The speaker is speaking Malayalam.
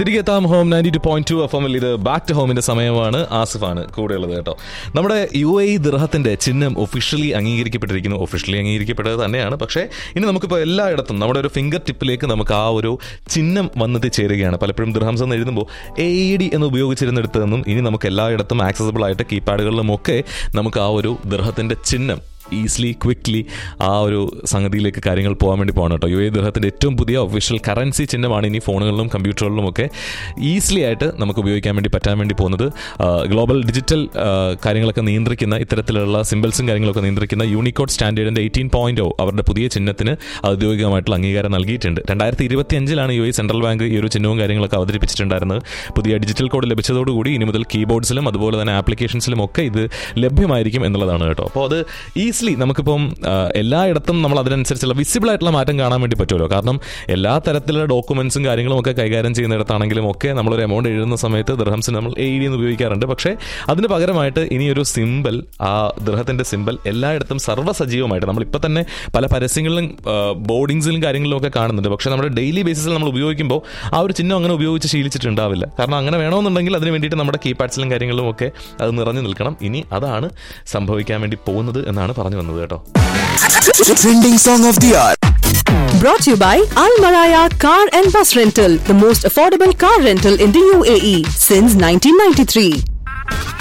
തിരികെ എത്താം home ninety two point two F എമ്മിൽ ഇത് ബാക്ക് ടു ഹോമിന്റെ സമയമാണ് ആസിഫാണ് കൂടെയുള്ളത് കേട്ടോ നമ്മുടെ യു എ ദിർഹത്തിന്റെ ചിഹ്നം ഒഫീഷ്യലി അംഗീകരിക്കപ്പെട്ടിരിക്കുന്നു ഒഫീഷ്യലി അംഗീകരിക്കപ്പെട്ടത് തന്നെയാണ് പക്ഷേ ഇനി നമുക്കിപ്പോൾ എല്ലായിടത്തും നമ്മുടെ ഒരു ഫിംഗർ ടിപ്പിലേക്ക് നമുക്ക് ആ ഒരു ചിഹ്നം വന്നെത്തി ചേരുകയാണ് പലപ്പോഴും ദിർഹംസ് എന്ന് എഴുതുമ്പോൾ എ ഡി എന്ന് ഉപയോഗിച്ചിരുന്നിടത്ത് നിന്നും ഇനി നമുക്ക് എല്ലായിടത്തും ആക്സസിബിൾ ആയിട്ട് കീപാഡുകളിലും ഒക്കെ നമുക്ക് ആ ഒരു ദിർഹത്തിന്റെ ചിഹ്നം ഈസിലി ക്വിക്ക്ലി ആ ഒരു സംഗതിയിലേക്ക് കാര്യങ്ങൾ പോകാൻ വേണ്ടി പോകണം കേട്ടോ യു എ ദൃഹത്തിൻ്റെ ഏറ്റവും പുതിയ ഒഫീഷ്യൽ കറൻസി ചിഹ്നമാണ് ഇനി ഫോണുകളിലും കമ്പ്യൂട്ടറുകളിലും ഒക്കെ ഈസിലി ആയിട്ട് നമുക്ക് ഉപയോഗിക്കാൻ വേണ്ടി പറ്റാൻ വേണ്ടി പോകുന്നത് ഗ്ലോബൽ ഡിജിറ്റൽ കാര്യങ്ങളൊക്കെ നിയന്ത്രിക്കുന്ന ഇത്തരത്തിലുള്ള സിമ്പിൾസും കാര്യങ്ങളൊക്കെ നിയന്ത്രിക്കുന്ന യൂണിക്കോഡ് സ്റ്റാൻഡേർഡിൻ്റെ എയ്റ്റീൻ പോയിന്റ് അവരുടെ പുതിയ ചിഹ്നത്തിന് ഔദ്യോഗികമായിട്ടുള്ള അംഗീകാരം നൽകിയിട്ടുണ്ട് രണ്ടായിരത്തി ഇരുപത്തി അഞ്ചിലാണ് യു എ സെൻട്രൽ ബാങ്ക് ഈ ഒരു ചിഹ്നവും കാര്യങ്ങളൊക്കെ അവതരിപ്പിച്ചിട്ടുണ്ടായിരുന്നത് പുതിയ ഡിജിറ്റൽ കോഡ് ലഭിച്ചതോടുകൂടി ഇനി മുതൽ കീബോർഡ്സിലും അതുപോലെ തന്നെ ആപ്ലിക്കേഷൻസിലും ഒക്കെ ഇത് ലഭ്യമായിരിക്കും എന്നുള്ളതാണ് കേട്ടോ അപ്പോൾ അത് ഈസിലി നമുക്കിപ്പം ആ, എല്ലായിടത്തും നമ്മൾ അതിനനുസരിച്ചുള്ള വിസിബിൾ ആയിട്ടുള്ള മാറ്റം കാണാൻ വേണ്ടി പറ്റുമല്ലോ കാരണം എല്ലാ തരത്തിലുള്ള ഡോക്യുമെന്റ്സും കാര്യങ്ങളും ഒക്കെ കൈകാര്യം ചെയ്യുന്നിടത്താണെങ്കിലും ഒക്കെ നമ്മളൊരു എമൗണ്ട് എഴുതുന്ന സമയത്ത് ദർഹംസിന് നമ്മൾ എ ഡി എന്ന് ഉപയോഗിക്കാറുണ്ട് പക്ഷേ അതിന് പകരമായിട്ട് ഇനി ഒരു സിമ്പിൾ ആ ദൃഹത്തിന്റെ സിമ്പിൾ എല്ലായിടത്തും സർവ്വസജീവമായിട്ട് നമ്മൾ ഇപ്പം തന്നെ പല പരസ്യങ്ങളിലും ബോർഡിങ്സിലും കാര്യങ്ങളിലും ഒക്കെ കാണുന്നുണ്ട് പക്ഷേ നമ്മുടെ ഡെയിലി ബേസിസിൽ നമ്മൾ ഉപയോഗിക്കുമ്പോൾ ആ ഒരു ചിഹ്നം അങ്ങനെ ഉപയോഗിച്ച് ശീലിച്ചിട്ടുണ്ടാവില്ല കാരണം അങ്ങനെ വേണമെന്നുണ്ടെങ്കിൽ അതിന് വേണ്ടിയിട്ട് നമ്മുടെ കീപാഡ്സിലും കാര്യങ്ങളിലും ഒക്കെ അത് നിറഞ്ഞു നിൽക്കണം ഇനി അതാണ് സംഭവിക്കാൻ വേണ്ടി പോകുന്നത് എന്നാണ് പറഞ്ഞു വന്നത് കേട്ടോ Trending song of the hour. Brought to you by Al Maraya Car and Bus Rental, the most affordable car rental in the UAE since 1993.